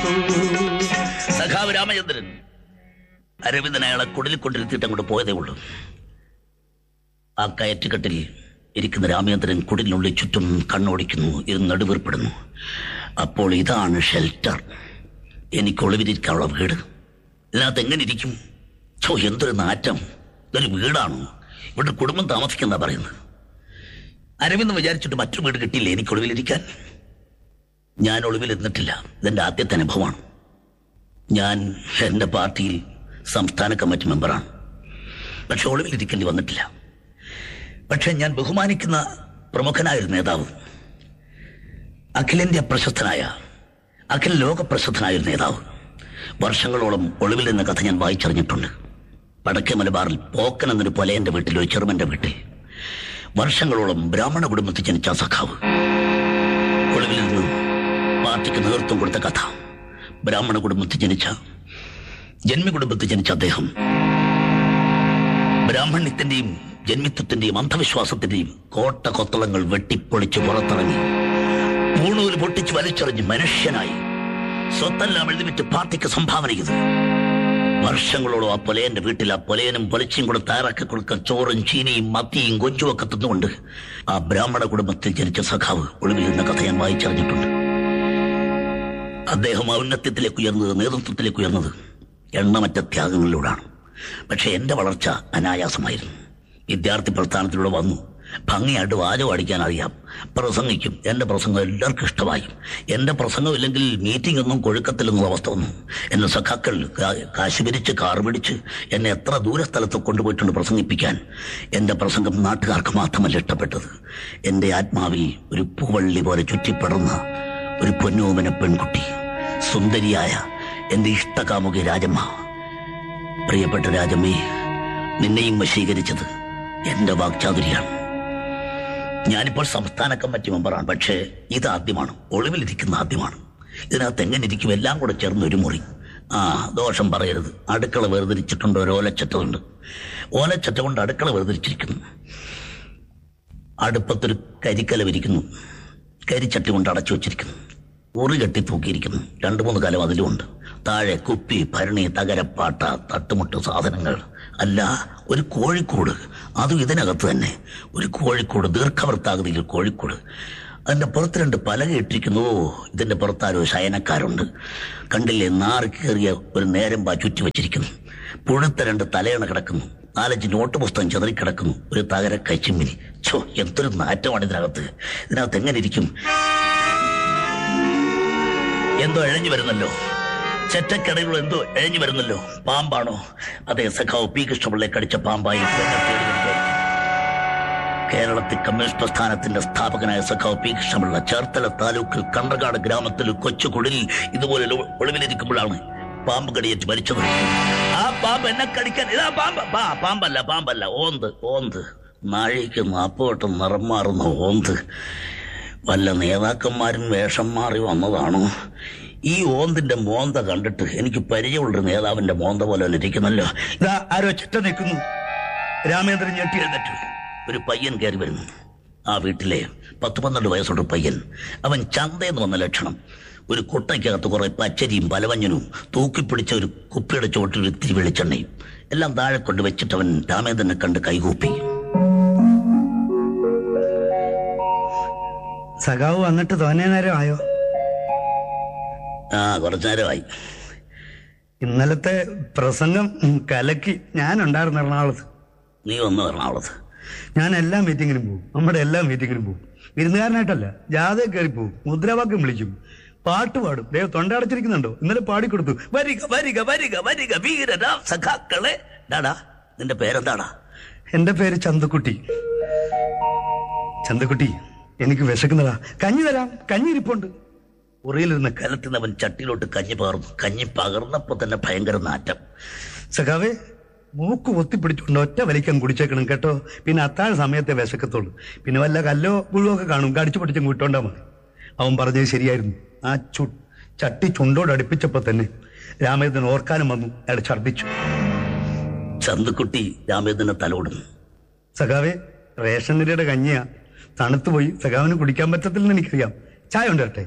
സഖാവ് രാമചന്ദ്രൻ അരവിന്ദൻ അയാളെ കുടലിൽ കൊണ്ടിരുത്തിയിട്ട് അങ്ങോട്ട് പോയതേ ഉള്ളൂ ആ കയറ്റുകെട്ടിൽ ഇരിക്കുന്ന രാമചന്ദ്രൻ കുടിലിനുള്ളിൽ ചുറ്റും കണ്ണോടിക്കുന്നു ഇത് നടുവേർപ്പെടുന്നു അപ്പോൾ ഇതാണ് ഷെൽട്ടർ എനിക്ക് ഒളിവിരിക്കാനുള്ള വീട് ഇതിനകത്ത് എങ്ങനെ ഇരിക്കും ചോ എന്തൊരു നാറ്റം ഇതൊരു വീടാണോ ഇവിടെ കുടുംബം താമസിക്കുന്ന പറയുന്നത് അരവിന്ദ് വിചാരിച്ചിട്ട് മറ്റൊരു വീട് കിട്ടിയില്ല എനിക്ക് ഒളിവിലിരിക്കാൻ ഞാൻ ഒളിവിലിരുന്നിട്ടില്ല ഇതെന്റെ ആദ്യത്തെ അനുഭവമാണ് ഞാൻ എൻ്റെ പാർട്ടിയിൽ സംസ്ഥാന കമ്മിറ്റി മെമ്പറാണ് പക്ഷെ ഒളിവിലിരിക്കേണ്ടി വന്നിട്ടില്ല പക്ഷെ ഞാൻ ബഹുമാനിക്കുന്ന പ്രമുഖനായ ഒരു നേതാവ് അഖിലേന്ത്യാ പ്രശസ്തനായ അഖിൽ ലോക പ്രസിദ്ധനായ ഒരു നേതാവ് വർഷങ്ങളോളം ഒളിവിൽ നിന്ന കഥ ഞാൻ വായിച്ചറിഞ്ഞിട്ടുണ്ട് വടക്കേ മലബാറിൽ പോക്കൻ എന്നൊരു പൊലയന്റെ വീട്ടിൽ ഒരു ചെറുമന്റെ വീട്ടിൽ വർഷങ്ങളോളം ബ്രാഹ്മണ കുടുംബത്തിൽ ജനിച്ച ആ സഖാവ് ഒളിവിൽ നിന്ന് പാർട്ടിക്ക് നേതൃത്വം കൊടുത്ത കഥ ബ്രാഹ്മണ കുടുംബത്തിൽ ജനിച്ച ജന്മി കുടുംബത്തിൽ ജനിച്ച അദ്ദേഹം ബ്രാഹ്മണ്യത്തിന്റെയും ജന്മിത്വത്തിന്റെയും അന്ധവിശ്വാസത്തിന്റെയും കോട്ട കൊത്തളങ്ങൾ വെട്ടിപ്പൊളിച്ച് പുറത്തിറങ്ങി പൂണൂൽ പൊട്ടിച്ച് വലിച്ചെറിഞ്ഞ് മനുഷ്യനായി സ്വത്തെല്ലാം എഴുതിവിറ്റ് പാർട്ടിക്ക് സംഭാവന ചെയ്തു വർഷങ്ങളോളം ആ പൊലയന്റെ വീട്ടിൽ ആ പൊലയനും പൊലച്ചും കൂടെ തയ്യാറാക്കി കൊടുക്കാൻ ചോറും ചീനിയും മത്തിയും കൊഞ്ചും ഒക്കെ തിന്നുകൊണ്ട് ആ ബ്രാഹ്മണ കുടുംബത്തിൽ ജനിച്ച സഖാവ് ഒളിവിൽ നിന്ന കഥ ഞാൻ വായിച്ചറിഞ്ഞിട്ടുണ്ട് അദ്ദേഹം ഔന്നത്യത്തിലേക്ക് ഉയർന്നത് നേതൃത്വത്തിലേക്ക് ഉയർന്നത് എണ്ണമറ്റ ത്യാഗങ്ങളിലൂടെയാണ് പക്ഷെ എന്റെ വളർച്ച അനായാസമായിരുന്നു വിദ്യാർത്ഥി പ്രസ്ഥാനത്തിലൂടെ വന്നു ഭംഗിയായിട്ട് വാചകം അടിക്കാൻ അറിയാം പ്രസംഗിക്കും എന്റെ പ്രസംഗം എല്ലാവർക്കും ഇഷ്ടമായി എന്റെ പ്രസംഗം ഇല്ലെങ്കിൽ മീറ്റിംഗ് ഒന്നും കൊഴുക്കത്തില്ലെന്ന അവസ്ഥ വന്നു എന്നെ സഖാക്കൾ കാ- കാശ് പിരിച്ച് കാർ പിടിച്ച് എന്നെ എത്ര ദൂര സ്ഥലത്ത് കൊണ്ടുപോയിട്ടുണ്ട് പ്രസംഗിപ്പിക്കാൻ എന്റെ പ്രസംഗം നാട്ടുകാർക്ക് മാത്രമല്ല ഇഷ്ടപ്പെട്ടത് എന്റെ ആത്മാവിൽ ഒരു പൂവള്ളി പോലെ ചുറ്റിപ്പടർന്ന ഒരു പൊന്നോമന പെൺകുട്ടി സുന്ദരിയായ എന്റെ ഇഷ്ടകാമുകി രാജമ്മ പ്രിയപ്പെട്ട രാജമ്മേ നിന്നെയും വശീകരിച്ചത് എന്റെ വാക്ചാതുരിയാണ് ഞാനിപ്പോൾ സംസ്ഥാന കമ്മിറ്റി മെമ്പറാണ് പക്ഷേ ഇത് ആദ്യമാണ് ഒളിവിലിരിക്കുന്ന ആദ്യമാണ് ഇതിനകത്ത് എങ്ങനെ ഇരിക്കും എല്ലാം കൂടെ ചേർന്ന് ഒരു മുറി ആ ദോഷം പറയരുത് അടുക്കള വേർതിരിച്ചിട്ടുണ്ട് ഒരു ഓലച്ചട്ടമുണ്ട് ഓലച്ചട്ട കൊണ്ട് അടുക്കള വേർതിരിച്ചിരിക്കുന്നു അടുപ്പത്തൊരു കരിക്കല വിരിക്കുന്നു കരിച്ചട്ടി കൊണ്ട് അടച്ചു വെച്ചിരിക്കുന്നു ഉറി കെട്ടി തൂക്കിയിരിക്കുന്നു രണ്ടു മൂന്ന് കാലം അതിലുമുണ്ട് താഴെ കുപ്പി ഭരണി തകരപ്പാട്ട തട്ടുമുട്ട് സാധനങ്ങൾ അല്ല ഒരു കോഴിക്കോട് അതും ഇതിനകത്ത് തന്നെ ഒരു കോഴിക്കോട് ദീർഘവൃത്താകൃതിയിൽ കോഴിക്കോട് അതിന്റെ പുറത്ത് രണ്ട് പലക ഇട്ടിരിക്കുന്നു ഓ ഇതിന്റെ പുറത്താരോ ശയനക്കാരുണ്ട് കണ്ടില്ലേ നാറി കയറിയ ഒരു നേരം പാ ചുറ്റി വെച്ചിരിക്കുന്നു പുഴുത്ത രണ്ട് തലയണ കിടക്കുന്നു നാലഞ്ച് നോട്ട് പുസ്തകം ചെതറിക്കിടക്കുന്നു ഒരു തകര കച്ചിമ്മിനി ഛോ എന്തൊരു നാറ്റമാണ് ഇതിനകത്ത് ഇതിനകത്ത് എങ്ങനെ ഇരിക്കും എന്തോ എഴഞ്ഞു വരുന്നല്ലോ ചെറ്റക്കടയിലുള്ള എന്തോ എഴഞ്ഞു വരുന്നല്ലോ പാമ്പാണോ അതെ സഖാവ് പി കൃഷ്ണപിള്ളയെ കടിച്ച പാമ്പായി എന്നെ തേടി വരുമ്പോൾ. കേരളത്തിൽ കമ്മ്യൂണിസ്റ്റ് പ്രസ്ഥാനത്തിന്റെ സ്ഥാപകനായ സഖാവ് പി കൃഷ്ണപിള്ള ചേർത്തല താലൂക്കിൽ കണ്ടകാട് ഗ്രാമത്തിൽ കൊച്ചു കുടിലിൽ ഇതുപോലെ ഒളി- ഒളിവിലിരിക്കുമ്പോഴാണ് പാമ്പ് കടിയേറ്റ് മരിച്ചത് ആ പാമ്പ് എന്നെ കടിക്കാൻ ഇതാ പാമ്പ് പാ പാമ്പല്ല പാമ്പല്ല ഓന്ത് ഓന്ത് നാഴിക്ക് നാപ്പോട്ട് നിറം മാറുന്ന ഓന്ത് വല്ല നേതാക്കന്മാരും വേഷം മാറി വന്നതാണോ ഈ ഓന്തിന്റെ മോന്ത കണ്ടിട്ട് എനിക്ക് പരിചയമുള്ളൊരു നേതാവിന്റെ മോന്ത പോലെ തന്നെ ഇരിക്കുന്നല്ലോ ഇതാ ആരോ ചിട്ട നിൽക്കുന്നു രാമേന്ദ്രൻ ഞെട്ടി എഴുന്നേറ്റു ഒരു പയ്യൻ കയറി വരുന്നു ആ വീട്ടിലെ പത്ത് പന്ത്രണ്ട് വയസ്സുള്ള പയ്യൻ അവൻ ചന്തയെന്ന് വന്ന ലക്ഷണം ഒരു കുട്ടയ്ക്കകത്ത് കുറെ പച്ചരിയും പലവഞ്ഞനും തൂക്കിപ്പിടിച്ച ഒരു കുപ്പിയുടെ ചോട്ടിൽ ഒരു ഇത്തിരി വെളിച്ചെണ്ണയും എല്ലാം താഴെ കൊണ്ട് വെച്ചിട്ട് അവൻ രാമേന്ദ്രനെ കണ്ട് കൈകൂപ്പി സഖാവ് വന്നിട്ട് തോന്നേ നേരം ആയോ ആ കുറച്ചു നേരമായി ഇന്നലത്തെ പ്രസംഗം ഉം, കലക്കി ഞാൻ ഉണ്ടായിരുന്നു എറണാകുളത്ത് നീ വന്നു എറണാകുളത്ത് ഞാൻ എല്ലാ മീറ്റിങ്ങിനും പോകും നമ്മുടെ എല്ലാ മീറ്റിങ്ങിനും പോകും വിരുന്നുകാരനായിട്ടല്ല ജാഥ കയറി പോകും മുദ്രാവാക്യം വിളിക്കും പാട്ട് പാടും ദൈവം തൊണ്ടടച്ചിരിക്കുന്നുണ്ടോ ഇന്നലെ പാടിക്കൊടുത്തു വരിക വരിക വരിക വരിക വീരരാ സഖാക്കളെ ഡാടാ നിന്റെ പേരെന്താടാ എന്റെ പേര് ചന്തക്കുട്ടി ചന്തക്കുട്ടി എനിക്ക് വിശക്കുന്നതാ കഞ്ഞി തരാം കഞ്ഞി ഇരിപ്പുണ്ട് ഉറിയിലിരുന്ന് ക- കലത്തുന്നവൻ ചട്ടിയിലോട്ട് കഞ്ഞി പകർന്നു കഞ്ഞി പകർന്നപ്പോ തന്നെ ഭയങ്കര നാറ്റം സഖാവേ മൂക്ക് ഒത്തിപ്പിടിച്ചുകൊണ്ട് ഒറ്റ വലിക്കാൻ കുടിച്ചേക്കണം കേട്ടോ പിന്നെ അത്താഴ സമയത്തെ വിശക്കത്തുള്ളൂ പിന്നെ വല്ല കല്ലോ പുഴുവൊക്കെ കാണും കടിച്ചു പൊട്ടിച്ചും വിട്ടോണ്ടാ മതി അവൻ പറഞ്ഞത് ശരിയായിരുന്നു ആ ചു ചട്ടി ചുണ്ടോട് അടുപ്പിച്ചപ്പോ തന്നെ രാമേന്ദ്രൻ ഓർക്കാനും വന്നു അയാൾ ഛർദ്ദിച്ചു ചന്തുക്കുട്ടി രാമേന്ദ്രനെ തലോടുന്നു സഖാവേ റേഷൻ അരിയുടെ കഞ്ഞിയാ തണുത്തുപോയി സഖാവിന് കുടിക്കാൻ പറ്റത്തില്ലെന്ന് എനിക്കറിയാം ചായ ഉണ്ട് കേട്ടെ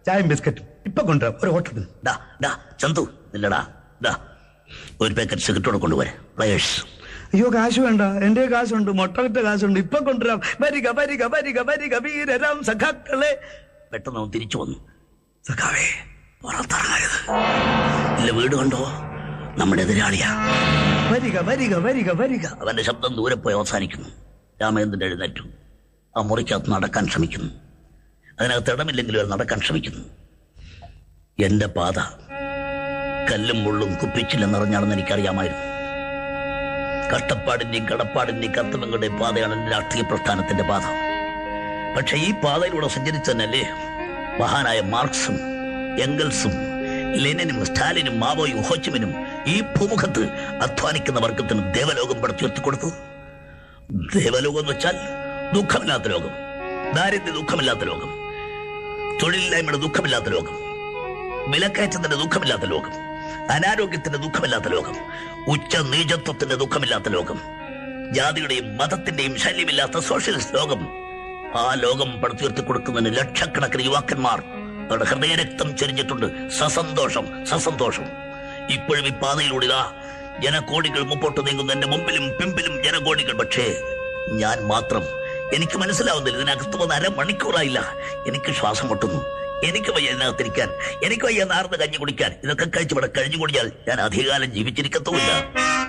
ചായയും ബിസ്ക്കറ്റും ഇപ്പൊ കൊണ്ടുവരാം ഒരു ഹോട്ടലിൽ ഡാ ഡാ ചന്തു ഇല്ലടാ ഡാ ഒരു പാക്കറ്റ് സിഗരറ്റോടെ കൊണ്ടുവരെ പ്ലേയേഴ്സ് അയ്യോ കാശ് വേണ്ട എന്റെ കാശുണ്ട് മുട്ടവിറ്റ കാശുണ്ട് ഇപ്പൊ കൊണ്ടുവരാം വരിക വരിക വരിക വരിക വീരരാം സഖാക്കളെ പെട്ടെന്ന് അവൻ തിരിച്ചു വന്നു സഖാവേ പുറത്തിറങ്ങരുത് ഇല്ല വീട് കണ്ടോ നമ്മുടെ എതിരാളിയാ വരിക വരിക വരിക വരിക അവന്റെ ശബ്ദം ദൂരെ പോയി അവസാനിക്കുന്നു രാമചന്ദ്രൻ എഴുന്നേറ്റു ആ മുറിക്കകത്ത് നടക്കാൻ ശ്രമിക്കുന്നു അതിനകത്ത് ഇടമില്ലെങ്കിലും അവർ നടക്കാൻ ശ്രമിക്കുന്നു എന്റെ പാത കല്ലും മുള്ളും കുപ്പിച്ചില്ല നിറഞ്ഞാണെന്ന് എനിക്കറിയാമായിരുന്നു കഷ്ടപ്പാടിന്റെയും കടപ്പാടിന്റെയും കർത്തവ്യങ്ങളുടെയും പാതയാണ് എന്റെ രാഷ്ട്രീയ പ്രസ്ഥാനത്തിന്റെ പാത പക്ഷെ ഈ പാതയിലൂടെ സഞ്ചരിച്ചതന്നല്ലേ മഹാനായ മാർക്സും എംഗൽസും ലെനിനും സ്റ്റാലിനും മാവോയും ഹോച്ചിമിനും ഈ ഭൂമുഖത്ത് അധ്വാനിക്കുന്ന വർഗത്തിന് ദേവലോകം പടുത്തുയർത്തി കൊടുത്തു ദേവലോകം എന്ന് വെച്ചാൽ ദുഃഖമില്ലാത്ത ലോകം ദാരിദ്ര്യ ദുഃഖമില്ലാത്ത ലോകം തൊഴിലില്ലായ്മയുടെ ദുഃഖമില്ലാത്ത ലോകം വിലക്കയറ്റത്തിന്റെ ദുഃഖമില്ലാത്ത ലോകം അനാരോഗ്യത്തിന്റെ ദുഃഖമില്ലാത്ത ലോകം ഉച്ച നീചത്വത്തിന്റെ ദുഃഖമില്ലാത്ത ലോകം ജാതിയുടെയും മതത്തിന്റെയും ശല്യമില്ലാത്ത സോഷ്യലിസ്റ്റ് ലോകം ആ ലോകം പടുത്തുയർത്തി കൊടുക്കുന്നതിന് ലക്ഷക്കണക്കിന് യുവാക്കന്മാർ അവരുടെ ഹൃദയരക്തം ചെരിഞ്ഞിട്ടുണ്ട് സസന്തോഷം സസന്തോഷം ഇപ്പോഴും ഈ പാതയിലൂടെ ഇതാ ജനകോടികൾ മുമ്പോട്ട് നീങ്ങുന്നു എന്റെ മുമ്പിലും പിമ്പിലും ജനകോടികൾ പക്ഷേ ഞാൻ മാത്രം എനിക്ക് മനസ്സിലാവുന്നില്ല ഇതിനകത്ത് വന്ന് അരമണിക്കൂറായില്ല എനിക്ക് ശ്വാസം മുട്ടുന്നു എനിക്ക് വയ്യ ഇതിനകത്തിരിക്കാൻ എനിക്ക് വയ്യ നാർന്ന് കഞ്ഞി കുടിക്കാൻ ഇതൊക്കെ കഴിച്ച് ഇവിടെ കഴിഞ്ഞു കുടിയാൽ ഞാൻ അധികകാലം ജീവിച്ചിരിക്കത്തുമില്ല